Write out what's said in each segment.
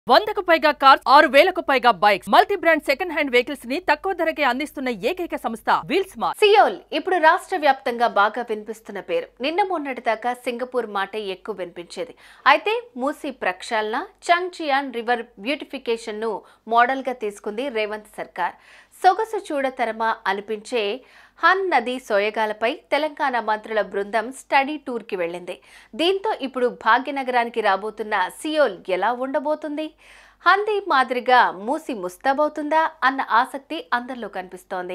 వందకు పైగా కార్స్ ఆరు వేలకు పైగా bikes multi brand second hand vehicles ని తక్కువ ధరకే అందిస్తున్న ఏకైక సంస్థ వీల్స్ మార్ట్ సియోల్ ఇప్పుడు రాష్ట్ర వ్యాప్తంగా బాగా వినిపిస్తున్న పేరు నిన్న మొన్నటి దాకా సింగపూర్ మాటే ఎక్కువ వినిపించేది అయితే మూసీ ప్రక్షాళన చంగ్చియాన్ రివర్ బ్యూటిఫికేషన్ ను మోడల్ గా తీసుకుంది రేవంత్ సర్కార్ సొగసు చూడతరమా అనిపించే హన్ నది సోయగాలపై తెలంగాణ మంత్రుల బృందం స్టడీ టూర్కి వెళ్ళింది దీంతో ఇప్పుడు భాగ్యనగరానికి రాబోతున్న సియోల్ ఎలా ఉండబోతుంది హందీ మాదిరిగా మూసి ముస్తాబవుతుందా అన్న ఆసక్తి అందరిలో కనిపిస్తోంది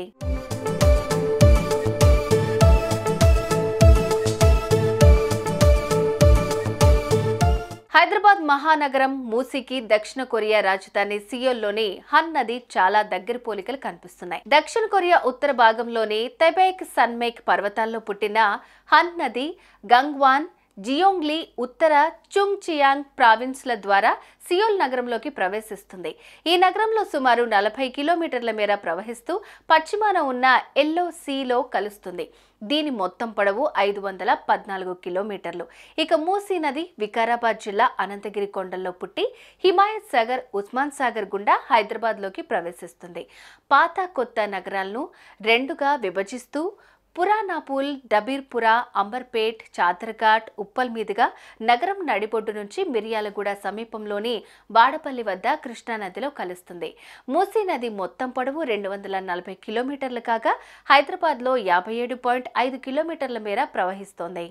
హైదరాబాద్ మహానగరం మూసీకి దక్షిణ కొరియా రాజధాని సియోల్లోని హన్ నది చాలా దగ్గర పోలికలు కనిపిస్తున్నాయి దక్షిణ కొరియా ఉత్తర భాగంలోని తెబేక్ సన్మేక్ పర్వతాల్లో పుట్టిన హన్ నది గంగ్వాన్ జియోంగ్లీ ఉత్తర చుంగ్చియాంగ్ ప్రావిన్స్ల ద్వారా సియోల్ నగరంలోకి ప్రవేశిస్తుంది ఈ నగరంలో సుమారు నలభై కిలోమీటర్ల మేర ప్రవహిస్తూ పశ్చిమాన ఉన్న ఎల్లో సీలో కలుస్తుంది దీని మొత్తం పొడవు ఐదు వందల పద్నాలుగు కిలోమీటర్లు ఇక మూసీ నది వికారాబాద్ జిల్లా అనంతగిరి కొండల్లో పుట్టి హిమాయత్ సాగర్ ఉస్మాన్ సాగర్ గుండా హైదరాబాద్లోకి ప్రవేశిస్తుంది పాత కొత్త నగరాలను రెండుగా విభజిస్తూ పురానాపూల్ డబీర్పురా అంబర్పేట్ చాదర్ఘాట్ ఉప్పల్ మీదుగా నగరం నడిబొడ్డు నుంచి మిర్యాలగూడ సమీపంలోని వాడపల్లి వద్ద కృష్ణానదిలో కలుస్తుంది మూసీ నది మొత్తం పొడవు రెండు వందల నలభై కిలోమీటర్లు కాగా హైదరాబాద్లో యాభై ఏడు పాయింట్ ఐదు కిలోమీటర్ల మేర ప్రవహిస్తోంది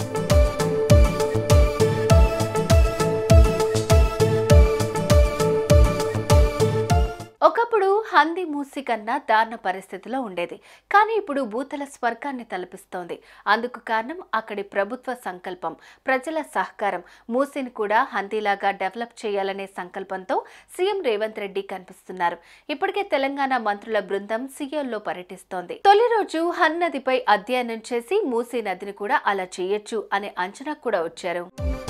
ఒకప్పుడు హంది మూసి కన్నా దారుణ పరిస్థితిలో ఉండేది కానీ ఇప్పుడు భూతల స్వర్గాన్ని తలపిస్తోంది అందుకు కారణం అక్కడి ప్రభుత్వ సంకల్పం ప్రజల సహకారం మూసిని కూడా హందీలాగా డెవలప్ చేయాలనే సంకల్పంతో సీఎం రేవంత్ రెడ్డి కనిపిస్తున్నారు ఇప్పటికే తెలంగాణ మంత్రుల బృందం సియోల్లో పర్యటిస్తోంది తొలి రోజు హన్ నదిపై అధ్యయనం చేసి మూసీ నదిని కూడా అలా చేయొచ్చు అనే అంచనా కూడా వచ్చారు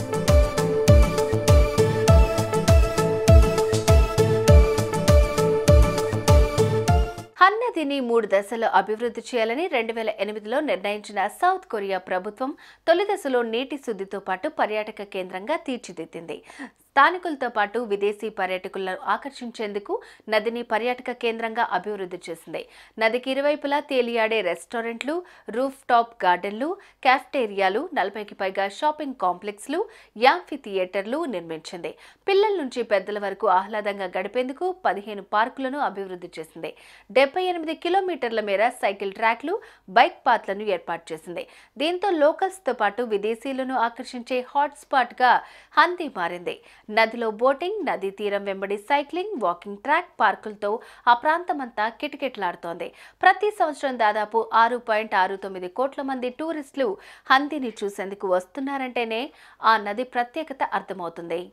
హన్నదిని మూడు దశలో అభివృద్ధి చేయాలని రెండు వేల ఎనిమిదిలో నిర్ణయించిన సౌత్ కొరియా ప్రభుత్వం తొలి దశలో నీటి శుద్ధితో పాటు పర్యాటక కేంద్రంగా తీర్చిదిద్దింది స్థానికులతో పాటు విదేశీ పర్యాటకులను ఆకర్షించేందుకు నదిని పర్యాటక కేంద్రంగా అభివృద్ధి చేసింది నదికి ఇరువైపులా తేలియాడే రెస్టారెంట్లు రూఫ్ టాప్ గార్డెన్లు క్యాఫ్టేరియాలు నలభైకి పైగా షాపింగ్ కాంప్లెక్స్లు యాంఫీ థియేటర్లు నిర్మించింది పిల్లల నుంచి పెద్దల వరకు ఆహ్లాదంగా గడిపేందుకు పదిహేను పార్కులను అభివృద్ధి చేసింది డెబ్బై ఎనిమిది కిలోమీటర్ల మేర సైకిల్ ట్రాక్లు బైక్ పాత్లను ఏర్పాటు చేసింది దీంతో లోకల్స్తో పాటు విదేశీయులను ఆకర్షించే హాట్ స్పాట్గా హందీ మారింది నదిలో బోటింగ్ నదీ తీరం వెంబడి సైక్లింగ్ వాకింగ్ ట్రాక్ పార్కులతో ఆ ప్రాంతమంతా కిటకిటలాడుతోంది ప్రతి సంవత్సరం దాదాపు ఆరు పాయింట్ ఆరు తొమ్మిది కోట్ల మంది టూరిస్టులు హందీని చూసేందుకు వస్తున్నారంటేనే ఆ నది ప్రత్యేకత అర్థమవుతుంది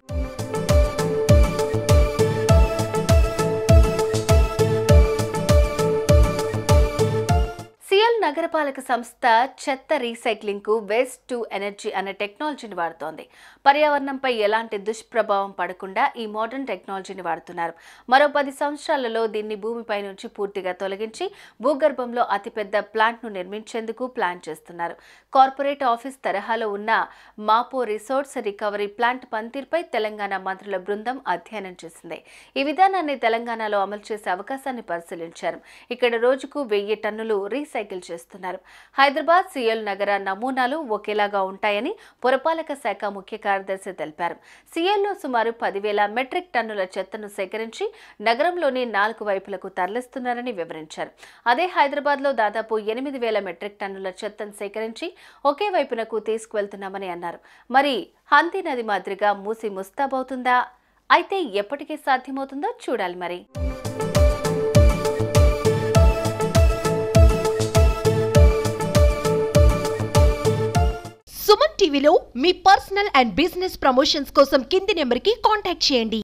సిఎల్ నగరపాలక సంస్థ చెత్త రీసైక్లింగ్ కు వేస్ట్ టు ఎనర్జీ అనే టెక్నాలజీని వాడుతోంది పర్యావరణంపై ఎలాంటి దుష్ప్రభావం పడకుండా ఈ మోడర్న్ టెక్నాలజీని వాడుతున్నారు మరో పది సంవత్సరాలలో దీన్ని భూమిపై నుంచి పూర్తిగా తొలగించి భూగర్భంలో అతిపెద్ద ప్లాంట్ను నిర్మించేందుకు ప్లాన్ చేస్తున్నారు కార్పొరేట్ ఆఫీస్ తరహాలో ఉన్న మాపో రిసోర్ట్స్ రికవరీ ప్లాంట్ పనితీరుపై తెలంగాణ మంత్రుల బృందం అధ్యయనం చేసింది ఈ విధానాన్ని తెలంగాణలో అమలు చేసే అవకాశాన్ని పరిశీలించారు ఇక్కడ రోజుకు వెయ్యి టన్నులు రీసైకిల్ చేస్తున్నారు హైదరాబాద్ సిఎల్ నగర నమూనాలు ఒకేలాగా ఉంటాయని పురపాలక శాఖ ముఖ్య కార్యదర్శి తెలిపారు సిఎల్లో సుమారు పదివేల మెట్రిక్ టన్నుల చెత్తను సేకరించి నగరంలోని నాలుగు వైపులకు తరలిస్తున్నారని వివరించారు అదే హైదరాబాద్లో దాదాపు ఎనిమిది వేల మెట్రిక్ టన్నుల చెత్తను సేకరించి ఒకే వైపునకు తీసుకువెళ్తున్నామని అన్నారు మరి హంతి నది మాదిరిగా మూసి ముస్తాబవుతుందా అయితే ఎప్పటికీ సాధ్యమవుతుందో చూడాలి మరి సుమన్ టీవీలో మీ పర్సనల్ అండ్ బిజినెస్ ప్రమోషన్స్ కోసం కింది నెంబర్కి కాంటాక్ట్ చేయండి